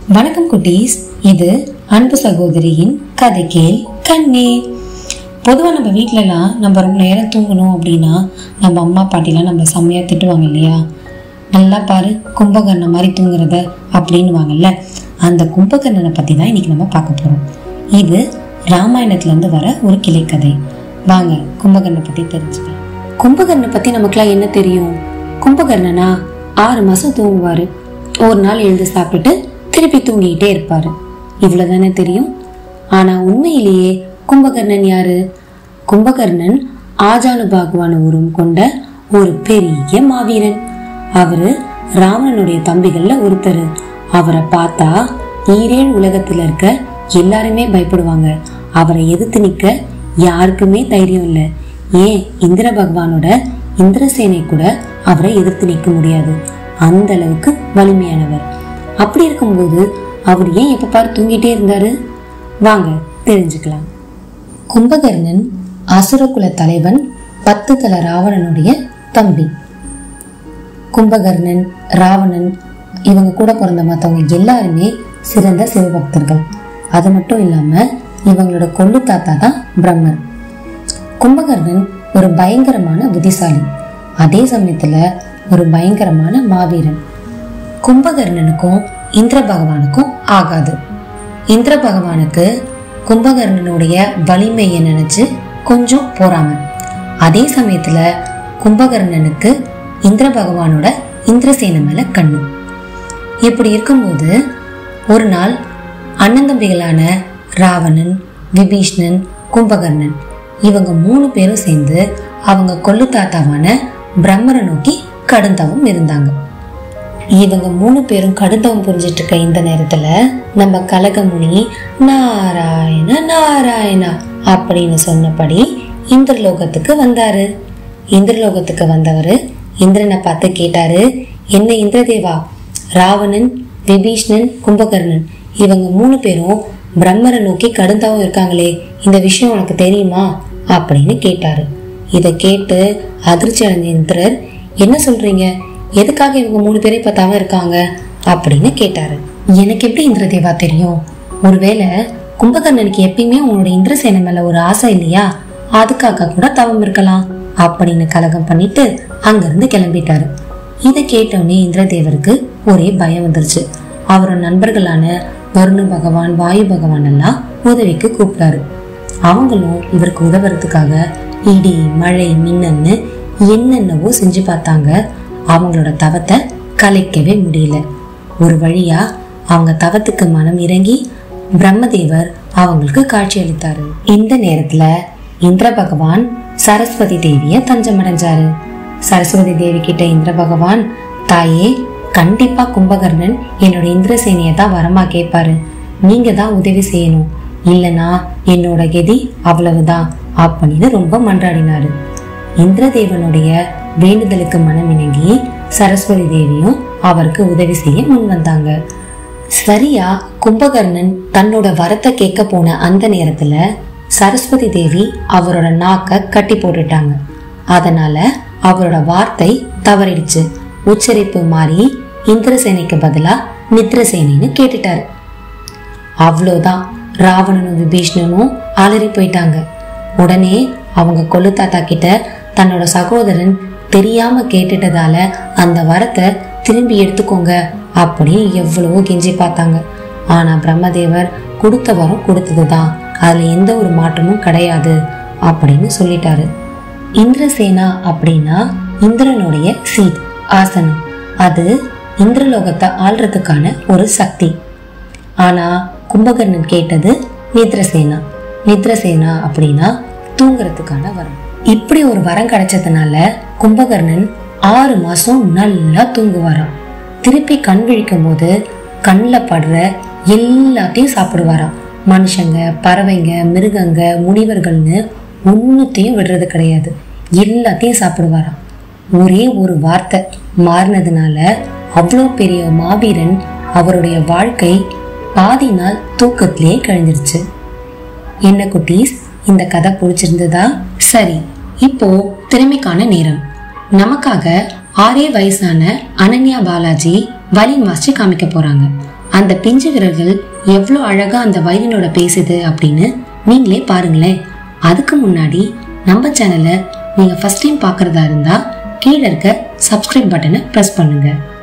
வணக்கம் குட்டீஸ் இது அன்பு சகோதரியின் கதை கேள் கண்ணே பொதுவாக நம்ம வீட்டிலலாம் நம்ம ரொம்ப நேரம் தூங்கணும் அப்படின்னா நம்ம அம்மா பாட்டிலாம் நம்ம செம்மையாக திட்டுவாங்க இல்லையா நல்லா பாரு கும்பகர்ணன் மாதிரி தூங்குறத அப்படின்னுவாங்கல்ல அந்த கும்பகர்ணனை பற்றி தான் இன்னைக்கு நம்ம பார்க்க போகிறோம் இது ராமாயணத்துலேருந்து வர ஒரு கிளைக்கதை வாங்க கும்பகர்ணனை பற்றி தெரிஞ்சுக்கலாம் கும்பகர்ணனை பற்றி நமக்குலாம் என்ன தெரியும் கும்பகர்ணனா ஆறு மாதம் தூங்குவார் ஒரு நாள் எழுந்து சாப்பிட்டுட்டு திருப்பி தூங்கிக்கிட்டே இருப்பாரு இவ்வளவுதானே தெரியும் ஆனா உண்மையிலேயே கும்பகர்ணன் யாரு கும்பகர்ணன் ஆஜானு பாகுவான உருவம் கொண்ட ஒரு பெரிய மாவீரன் அவரு ராவணனுடைய தம்பிகள்ல ஒருத்தர் அவரை பார்த்தா ஈரேழு உலகத்துல இருக்க எல்லாருமே பயப்படுவாங்க அவரை எதிர்த்து நிக்க யாருக்குமே தைரியம் இல்லை ஏன் இந்திர பகவானோட இந்திரசேனை கூட அவரை எதிர்த்து நிற்க முடியாது அந்த அளவுக்கு வலிமையானவர் அப்படி இருக்கும்போது அவர் ஏன் எப்ப பாரு தூங்கிட்டே இருந்தாரு வாங்க தெரிஞ்சுக்கலாம் கும்பகர்ணன் அசுரகுல தலைவன் பத்து தல ராவணனுடைய தம்பி கும்பகர்ணன் ராவணன் இவங்க கூட பிறந்த மற்றவங்க எல்லாருமே சிறந்த சிவபக்தர்கள் அது மட்டும் இல்லாம இவங்களோட கொள்ளு தாத்தா தான் பிரம்மர் கும்பகர்ணன் ஒரு பயங்கரமான புத்திசாலி அதே சமயத்துல ஒரு பயங்கரமான மாவீரன் கும்பகர்ணனுக்கும் இந்திர பகவானுக்கும் ஆகாது இந்திர பகவானுக்கு கும்பகர்ணனுடைய வலிமையை நினைச்சு கொஞ்சம் போறாம அதே சமயத்துல கும்பகர்ணனுக்கு இந்திர பகவானோட இந்திரசேன மேல கண்ணு இப்படி இருக்கும்போது ஒரு நாள் அண்ணன் தம்பிகளான ராவணன் விபீஷ்ணன் கும்பகர்ணன் இவங்க மூணு பேரும் சேர்ந்து அவங்க கொள்ளு தாத்தாவான பிரம்மரை நோக்கி கடுந்தவம் இருந்தாங்க இவங்க மூணு பேரும் கடுந்தவம் புரிஞ்சிட்டு இருக்க இந்த நேரத்துல நம்ம கலகமுனி நாராயண நாராயணா அப்படின்னு சொன்னபடி இந்திரலோகத்துக்கு வந்தாரு இந்திரலோகத்துக்கு வந்தவர் இந்திரனை பார்த்து கேட்டாரு என்ன இந்திரதேவா ராவணன் விபீஷ்ணன் கும்பகர்ணன் இவங்க மூணு பேரும் பிரம்மரை நோக்கி கடுந்தாவும் இருக்காங்களே இந்த விஷயம் உனக்கு தெரியுமா அப்படின்னு கேட்டாரு இதை கேட்டு அதிர்ச்சி அடைஞ்ச இந்திரர் என்ன சொல்றீங்க எதுக்காக இவங்க மூணு பேரை இப்ப தவம் இருக்காங்க அப்படின்னு கேட்டாரு எனக்கு எப்படி இந்திரதேவா தெரியும் ஒருவேளை கும்பகர்ணனுக்கு எப்பயுமே உன்னோட இந்திரசேனை மேல ஒரு ஆசை இல்லையா அதுக்காக கூட தவம் இருக்கலாம் அப்படின்னு கலகம் பண்ணிட்டு அங்கிருந்து கிளம்பிட்டாரு இதை கேட்டவுடனே இந்திரதேவருக்கு ஒரே பயம் வந்துருச்சு அவரோட நண்பர்களான வருண பகவான் வாயு பகவான் எல்லாம் உதவிக்கு கூப்பிட்டாரு அவங்களும் இவருக்கு உதவுறதுக்காக இடி மழை மின்னன்னு என்னென்னவோ செஞ்சு பார்த்தாங்க அவங்களோட தவத்தை கலைக்கவே முடியல ஒரு வழியா அவங்க தவத்துக்கு மனம் இறங்கி பிரம்மதேவர் அவங்களுக்கு காட்சி அளித்தாரு இந்த நேரத்துல இந்திர பகவான் சரஸ்வதி தேவிய தஞ்சமடைஞ்சாரு சரஸ்வதி தேவி கிட்ட இந்திர பகவான் தாயே கண்டிப்பா கும்பகர்ணன் என்னோட இந்திரசேனியை தான் வரமா கேட்பாரு நீங்க தான் உதவி செய்யணும் இல்லனா என்னோட கதி அவ்வளவுதான் அப்படின்னு ரொம்ப மன்றாடினாரு இந்திரதேவனுடைய வேண்டுதலுக்கு மனமிணங்கி சரஸ்வதி தேவியும் அவருக்கு உதவி செய்ய முன் வந்தாங்க சரியா கும்பகர்ணன் தன்னோட வரத்தை கேட்க போன அந்த நேரத்துல சரஸ்வதி தேவி அவரோட நாக்க கட்டி போட்டுட்டாங்க அதனால அவரோட வார்த்தை தவறிடுச்சு உச்சரிப்பு மாறி இந்திரசேனைக்கு பதிலா நித்ரசேனின்னு கேட்டுட்டாரு அவ்வளோதான் ராவணனும் விபீஷ்ணனும் அலறி போயிட்டாங்க உடனே அவங்க கொள்ளு தாத்தா கிட்ட தன்னோட சகோதரன் தெரியாம கேட்டுட்டதால அந்த வரத்தை திரும்பி எடுத்துக்கோங்க அப்படின்னு எவ்வளவோ கெஞ்சி பார்த்தாங்க ஆனா பிரம்மதேவர் கொடுத்த வரம் கொடுத்ததுதான் அதுல எந்த ஒரு மாற்றமும் கிடையாது அப்படின்னு சொல்லிட்டாரு இந்திரசேனா அப்படின்னா இந்திரனுடைய சீட் ஆசனம் அது இந்திரலோகத்தை ஆள்றதுக்கான ஒரு சக்தி ஆனா கும்பகர்ணன் கேட்டது நித்ரசேனா நித்ரசேனா அப்படின்னா தூங்குறதுக்கான வரம் இப்படி ஒரு வரம் கிடைச்சதுனால கும்பகர்ணன் ஆறு மாசம் நல்லா தூங்குவாராம் திருப்பி கண் விழிக்கும் போது கண்ணில் படுற எல்லாத்தையும் சாப்பிடுவாராம் மனுஷங்க பறவைங்க மிருகங்க முனிவர்கள்னு ஒன்னுத்தையும் விடுறது கிடையாது எல்லாத்தையும் சாப்பிடுவாராம் ஒரே ஒரு வார்த்தை மாறினதுனால அவ்வளோ பெரிய மாவீரன் அவருடைய வாழ்க்கை பாதி நாள் தூக்கத்திலே கழிஞ்சிருச்சு என்ன குட்டீஸ் இந்த கதை பிடிச்சிருந்ததா சரி இப்போ திறமைக்கான நேரம் நமக்காக ஆறே வயசான அனன்யா பாலாஜி வயலின் வாசிச்சு காமிக்க போறாங்க அந்த பிஞ்சு விரல்கள் எவ்வளோ அழகா அந்த வயலினோட பேசுது அப்படின்னு நீங்களே பாருங்களேன் அதுக்கு முன்னாடி நம்ம சேனலை நீங்க ஃபர்ஸ்ட் டைம் பார்க்கறதா இருந்தா கீழே இருக்க சப்ஸ்கிரைப் பட்டனை ப்ரெஸ் பண்ணுங்க